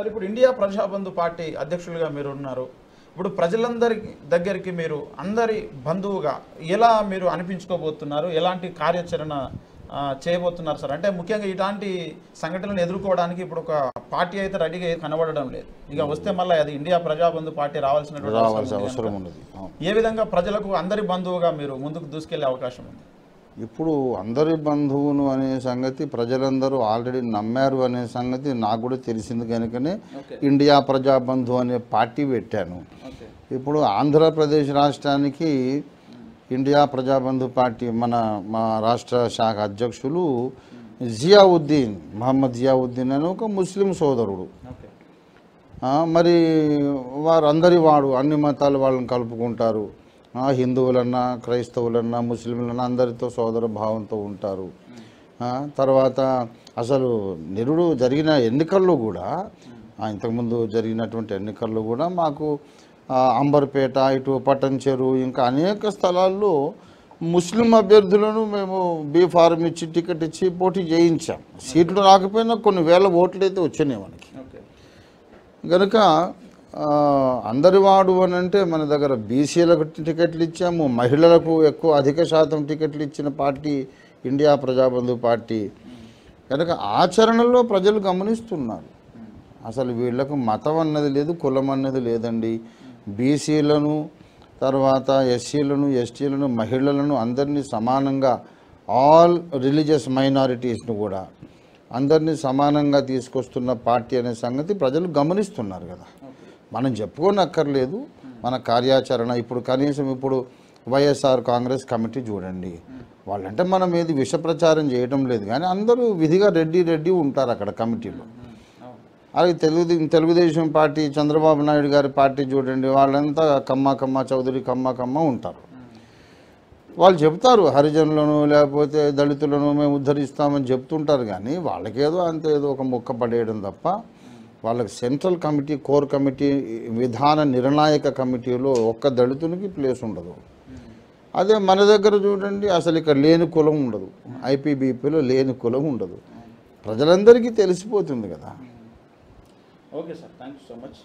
Sir ఇప్పుడు India ప్రజాబంధు party అధ్యక్షులుగా మీరు ఉన్నారు ఇప్పుడు ప్రజలందరి దగ్గరికి మీరు అందరి బంధువుగా ఎలా మీరు అనిపించుకోబోతున్నారు ఎలాంటి కార్యాచరణ ఆ, చేయబోతున్నారు సార్ అంటే ముఖ్యంగా ఇలాంటి సంఘటనలను ఎదుర్కోవడానికి ఇప్పుడు ఒక పార్టీ అయితే రెడీగా ఏది కనబడడం లేదు ఇక వస్తే మళ్ళీ అది ఇండియా ప్రజాబంధు పార్టీ రావాల్సినటువంటి రావాల్సిన అవసరం అవసరం ఉంది ఉన్నది అవును. కనుక ఏ విధంగా ప్రజలకు అందరి బంధువుగా మీరు ముందుకు దూసుకెళ్లే అవకాశం ఉంది ఇప్పుడు అందరి బంధువును అనే సంగతి ప్రజలందరూ ఆల్రెడీ నమ్మారు అనే సంగతి నాకు కూడా తెలిసింది కనుకనే ఓకే ఇండియా ప్రజాబంధు అనే పార్టీ పెట్టాను ఓకే ఇప్పుడు ఆంధ్రప్రదేశ్ రాష్ట్రానికి ఇండియా ప్రజాబంధు పార్టీ మన మా రాష్ట్ర శాఖ అధ్యక్షులు జియావుద్దీన్ మహమ్మద్ జియావుద్దీన్ అని ఒక ముస్లిం సోదరుడు ఓకే ఆ, మరి వారు అందరి వాడు అన్ని మతాల వాళ్ళని కలుపుకుంటారు ఆ, హిందువులన్నా క్రైస్తవులన్నా ముస్లింలన్నా అందరితో సోదర భావంతో ఉంటారు ఆ, తర్వాత అసలు నిరుడు జరిగిన ఎన్నికల్లో కూడా ఆ, ఇంతకుముందు జరిగినటువంటి ఎన్నికల్లో కూడా మాకు ఆ, అంబర్పేట ఇటు పట్టంచెరు ఇంకా అనేక స్థలాల్లో ముస్లిం అభ్యర్థులను మేము బీ ఫారం ఇచ్చి టికెట్ ఇచ్చి పోటీ చేయించాం సీట్లు రాకపోయినా కొన్ని వేల ఓట్లు అయితే వచ్చినాయి మనకి ఓకే గనుక ఆ, అందరి వాడు అని అంటే మన దగ్గర బీసీలకు టికెట్లు ఇచ్చాము మహిళలకు ఎక్కువ అధిక శాతం టికెట్లు ఇచ్చిన పార్టీ ఇండియా ప్రజాబంధు పార్టీ కనుక ఆచరణలో ప్రజలు గమనిస్తున్నారు అసలు వీళ్ళకు మతం అన్నది లేదు కులం అన్నది లేదండి బీసీలను తర్వాత ఎస్సీలను ఎస్టీలను మహిళలను అందరినీ సమానంగా ఆల్ రిలీజియస్ మైనారిటీస్ను కూడా అందరినీ సమానంగా తీసుకొస్తున్న పార్టీ అనే సంగతి ప్రజలు గమనిస్తున్నారు కదా మనం చెప్పుకోనక్కర్లేదు మన కార్యాచరణ ఇప్పుడు కనీసం ఇప్పుడు వైఎస్ఆర్ కాంగ్రెస్ కమిటీ చూడండి వాళ్ళంటే మనం ఏది విష ప్రచారం చేయడం లేదు కానీ అందరూ విధిగా రెడ్డి రెడ్డి ఉంటారు అక్కడ కమిటీలో అలాగే తెలుగు తెలుగుదేశం పార్టీ చంద్రబాబు నాయుడు గారి పార్టీ చూడండి వాళ్ళంతా కమ్మ కమ్మ చౌదరి కమ్మ కమ్మ ఉంటారు వాళ్ళు చెప్తారు హరిజనులను లేకపోతే దళితులను మేము ఉద్ధరిస్తామని చెప్తుంటారు కానీ వాళ్ళకేదో అంత ఏదో ఒక మొక్క పడేయడం తప్ప వాళ్ళకి సెంట్రల్ కమిటీ కోర్ కమిటీ విధాన నిర్ణాయక కమిటీలో ఒక్క దళితునికి ప్లేస్ ఉండదు అదే మన దగ్గర చూడండి అసలు ఇక్కడ లేని కులం ఉండదు ఐపీబీపీలో లేని కులం ఉండదు ప్రజలందరికీ తెలిసిపోతుంది కదా okay sir thank you so much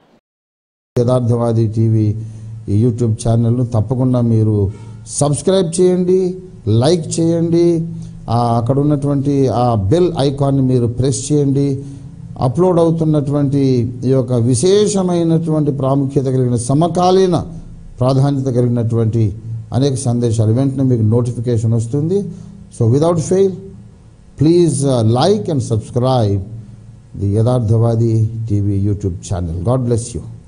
Yatharthavadi TV ఈ యూట్యూబ్ ఛానల్ను తప్పకుండా మీరు సబ్స్క్రైబ్ చేయండి లైక్ చేయండి ఆ అక్కడ ఉన్నటువంటి ఆ బెల్ ఐకాన్ని మీరు ప్రెస్ చేయండి అప్లోడ్ అవుతున్నటువంటి ఈ యొక్క విశేషమైనటువంటి ప్రాముఖ్యత కలిగిన సమకాలీన ప్రాధాన్యత కలిగినటువంటి అనేక సందేశాలు వెంటనే మీకు నోటిఫికేషన్ వస్తుంది so without fail please like and subscribe the Yatharthavadi TV YouTube channel God bless you